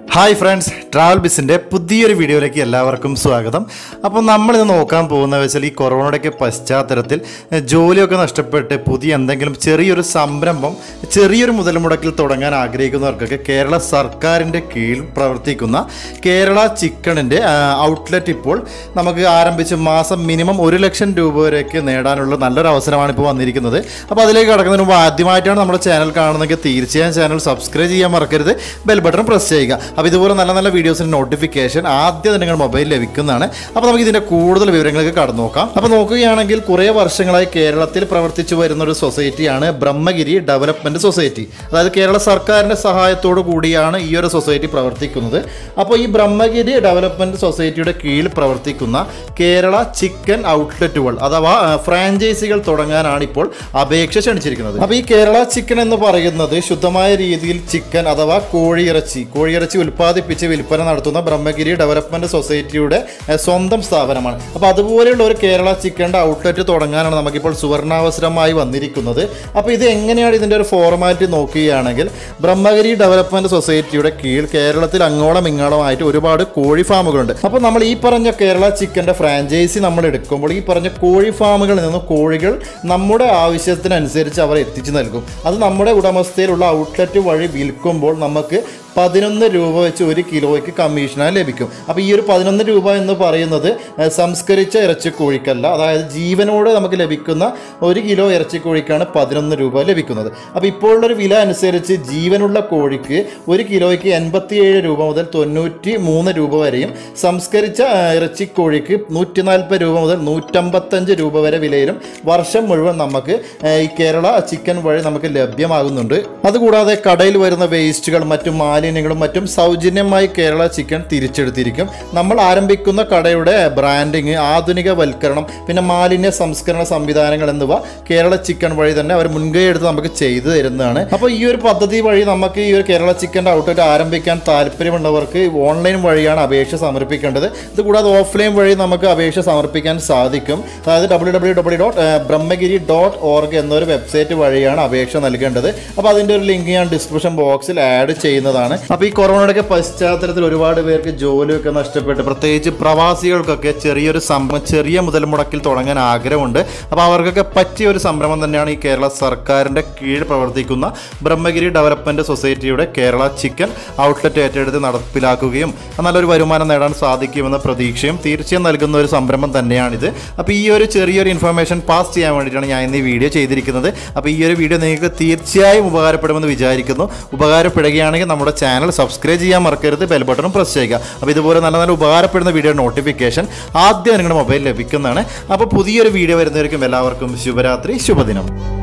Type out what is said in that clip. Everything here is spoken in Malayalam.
ഹായ് ഫ്രണ്ട്സ് ട്രാവൽ ബിസിൻ്റെ പുതിയൊരു വീഡിയോയിലേക്ക് എല്ലാവർക്കും സ്വാഗതം അപ്പോൾ നമ്മളിത് നോക്കാൻ പോകുന്നത് വെച്ചാൽ ഈ കൊറോണയുടെയൊക്കെ പശ്ചാത്തലത്തിൽ എഹ്, ജോലിയൊക്കെ നഷ്ടപ്പെട്ട് പുതിയ എന്തെങ്കിലും ചെറിയൊരു സംരംഭം ചെറിയൊരു മുതൽ മുടക്കിൽ തുടങ്ങാൻ ആഗ്രഹിക്കുന്നവർക്കൊക്കെ കേരള സർക്കാരിൻ്റെ കീഴിൽ പ്രവർത്തിക്കുന്ന കേരള ചിക്കണിൻ്റെ ഔട്ട്ലെറ്റ് ഇപ്പോൾ നമുക്ക് ആരംഭിച്ച് മാസം മിനിമം ഒരു ലക്ഷം രൂപ വരെയൊക്കെ നേടാനുള്ള നല്ലൊരു അവസരമാണ് ഇപ്പോൾ വന്നിരിക്കുന്നത് അപ്പോൾ അതിലേക്ക് കടക്കുന്നതിന് മുമ്പ് ആദ്യമായിട്ടാണ് നമ്മുടെ ചാനൽ കാണുന്നതെങ്കിൽ തീർച്ചയായും ചാനൽ സബ്സ്ക്രൈബ് ചെയ്യാൻ മറക്കരുത് ബെൽ ബട്ടൺ പ്രസ് ചെയ്യുക അപ്പോൾ ഇതുപോലെ നല്ല നല്ല വീഡിയോസിൻ്റെ നോട്ടിഫിക്കേഷൻ ആദ്യം തന്നെ നിങ്ങളുടെ മൊബൈലിൽ ലഭിക്കുന്നതാണ് അപ്പോൾ നമുക്ക് ഇതിൻ്റെ കൂടുതൽ വിവരങ്ങൾക്ക് കടന്നു നോക്കാം അപ്പോൾ നോക്കുകയാണെങ്കിൽ കുറേ വർഷങ്ങളായി കേരളത്തിൽ പ്രവർത്തിച്ചു വരുന്ന ഒരു സൊസൈറ്റിയാണ് ബ്രഹ്മഗിരി ഡെവലപ്മെൻറ്റ് സൊസൈറ്റി അതായത് കേരള സർക്കാരിൻ്റെ സഹായത്തോടു കൂടിയാണ് ഈ ഒരു സൊസൈറ്റി പ്രവർത്തിക്കുന്നത് അപ്പോൾ ഈ ബ്രഹ്മഗിരി ഡെവലപ്മെൻറ്റ് സൊസൈറ്റിയുടെ കീഴിൽ പ്രവർത്തിക്കുന്ന കേരള ചിക്കൻ ഔട്ട്ലെറ്റുകൾ അഥവാ ആ, ഫ്രാഞ്ചൈസികൾ തുടങ്ങാനാണ് ഇപ്പോൾ അപേക്ഷ ക്ഷണിച്ചിരിക്കുന്നത് അപ്പോൾ ഈ കേരള ചിക്കൻ എന്ന് പറയുന്നത് ശുദ്ധമായ രീതിയിൽ ചിക്കൻ അഥവാ കോഴിയിറച്ചി കോഴിയിറച്ചി ഉൽപ്പാദിപ്പിച്ച് വിൽപ്പന നടത്തുന്ന ബ്രഹ്മഗിരി ഡെവലപ്മെന്റ് സൊസൈറ്റിയുടെ ഏഹ്, സ്വന്തം സ്ഥാപനമാണ് അപ്പോൾ അതുപോലെയുള്ള ഒരു കേരള ചിക്കൻ്റെ ഔട്ട്ലെറ്റ് തുടങ്ങാനാണ് നമുക്കിപ്പോൾ സുവർണാവസരമായി വന്നിരിക്കുന്നത് അപ്പോൾ ഇത് എങ്ങനെയാണ് ഇതിൻ്റെ ഒരു ഫോർമാലിറ്റി നോക്കുകയാണെങ്കിൽ ബ്രഹ്മഗിരി ഡെവലപ്മെന്റ് സൊസൈറ്റിയുടെ കീഴിൽ കേരളത്തിൽ അങ്ങോളം ഇങ്ങോളമായിട്ട് ഒരുപാട് കോഴി ഫാമുകളുണ്ട് അപ്പോൾ നമ്മൾ ഈ പറഞ്ഞ കേരള ചിക്കൻ്റെ ഫ്രാഞ്ചൈസി നമ്മൾ എടുക്കുമ്പോൾ ഈ പറഞ്ഞ കോഴി ഫാമുകളിൽ നിന്ന് കോഴികൾ നമ്മുടെ ആവശ്യത്തിനനുസരിച്ച് അവർ എത്തിച്ചു നൽകും അത് നമ്മുടെ ഉടമസ്ഥയിലുള്ള ഔട്ട്ലെറ്റ് വഴി വിൽക്കുമ്പോൾ നമുക്ക് പതിനൊന്ന് രൂപ വെച്ച് ഒരു കിലോയ്ക്ക് കമ്മീഷനായി ലഭിക്കും അപ്പോൾ ഈ ഒരു പതിനൊന്ന് രൂപ എന്ന് പറയുന്നത് ഏഹ്, സംസ്കരിച്ച ഇറച്ചിക്കോഴിക്കല്ല അതായത് ജീവനോട് നമുക്ക് ലഭിക്കുന്ന ഒരു കിലോ ഇറച്ചിക്കോഴിക്കാണ് പതിനൊന്ന് രൂപ ലഭിക്കുന്നത് അപ്പോൾ ഇപ്പോഴുള്ളൊരു വില അനുസരിച്ച് ജീവനുള്ള കോഴിക്ക് ഒരു കിലോയ്ക്ക് എൺപത്തിയേഴ് രൂപ മുതൽ തൊണ്ണൂറ്റി മൂന്ന് രൂപ വരെയും സംസ്കരിച്ച ഏഹ്, ഇറച്ചിക്കോഴിക്ക് നൂറ്റി നാൽപ്പത് രൂപ മുതൽ നൂറ്റമ്പത്തഞ്ച് രൂപ വരെ വിലയിലും വർഷം മുഴുവൻ നമുക്ക് ഏഹ്, ഈ കേരള ചിക്കൻ വഴി നമുക്ക് ലഭ്യമാകുന്നുണ്ട് അതുകൂടാതെ കടയിൽ വരുന്ന വേസ്റ്റുകൾ മറ്റും മാലിന്യങ്ങളും മറ്റും സൗജന്യമായി കേരള ചിക്കൻ തിരിച്ചെടുത്തിരിക്കും നമ്മൾ ആരംഭിക്കുന്ന കടയുടെ ബ്രാൻഡിങ് ആധുനികവൽക്കരണം പിന്നെ മാലിന്യ സംസ്കരണ സംവിധാനങ്ങൾ എന്നിവ കേരള ചിക്കൻ വഴി തന്നെ അവർ മുൻകൈ എടുത്ത് നമുക്ക് ചെയ്തു തരുന്നതാണ് അപ്പോൾ ഈ ഒരു പദ്ധതി വഴി നമുക്ക് ഈ ഒരു കേരള ചിക്കൻ്റെ ഔട്ട്ലെറ്റ് ആരംഭിക്കാൻ താല്പര്യമുള്ളവർക്ക് ഓൺലൈൻ വഴിയാണ് അപേക്ഷ സമർപ്പിക്കേണ്ടത് ഇത് കൂടാതെ ഓഫ്ലൈൻ വഴി നമുക്ക് അപേക്ഷ സമർപ്പിക്കാൻ സാധിക്കും അതായത് W W W dot Brahmagiri dot org എന്നൊരു വെബ്സൈറ്റ് വഴിയാണ് അപേക്ഷ നൽകേണ്ടത് അപ്പോൾ അതിൻ്റെ ഒരു ലിങ്ക് ഞാൻ ഡിസ്ക്രിപ്ഷൻ ബോക്സിൽ ആഡ് ചെയ്യുന്നതാണ് അപ്പോൾ ഈ കൊറോണയുടെ പശ്ചാത്തലത്തിൽ ഒരുപാട് പേർക്ക് ജോലിയൊക്കെ നഷ്ടപ്പെട്ട് പ്രത്യേകിച്ച് പ്രവാസികൾക്കൊക്കെ ചെറിയൊരു സംരംഭം ചെറിയ മുതൽ മുടക്കിൽ തുടങ്ങാൻ ആഗ്രഹമുണ്ട് അപ്പോൾ അവർക്കൊക്കെ പറ്റിയ ഒരു സംരംഭം തന്നെയാണ് ഈ കേരള സർക്കാരിൻ്റെ കീഴിൽ പ്രവർത്തിക്കുന്ന ബ്രഹ്മഗിരി ഡെവലപ്മെൻറ്റ് സൊസൈറ്റിയുടെ കേരള ചിക്കൻ ഔട്ട്ലെറ്റ് ഏറ്റെടുത്ത് നടപ്പിലാക്കുകയും നല്ലൊരു വരുമാനം നേടാൻ സാധിക്കുമെന്ന പ്രതീക്ഷയും തീർച്ചയായും നൽകുന്ന ഒരു സംരംഭം തന്നെയാണിത് അപ്പോൾ ഈ ഒരു ചെറിയൊരു ഇൻഫർമേഷൻ പാസ് ചെയ്യാൻ വേണ്ടിയിട്ടാണ് ഞാൻ ഇന്ന് ഈ വീഡിയോ ചെയ്തിരിക്കുന്നത് അപ്പോൾ ഈ ഒരു വീഡിയോ നിങ്ങൾക്ക് തീർച്ചയായും ഉപകാരപ്പെടുമെന്ന് വിചാരിക്കുന്നു ഉപകാരപ്പെടുകയാണെങ്കിൽ നമ്മുടെ ചാനൽ സബ്സ്ക്രൈബ് ചെയ്യാൻ മറക്കരുത് ബെൽ ബട്ടണും പ്രസ് ചെയ്യുക അപ്പോൾ ഇതുപോലെ നല്ല നല്ല ഉപകാരപ്പെടുന്ന വീഡിയോ നോട്ടിഫിക്കേഷൻ ആദ്യം നിങ്ങളുടെ മൊബൈൽ ലഭിക്കുന്നതാണ് അപ്പോൾ പുതിയൊരു വീഡിയോ വരുന്നവർക്കും എല്ലാവർക്കും ശുഭരാത്രി ശുഭദിനം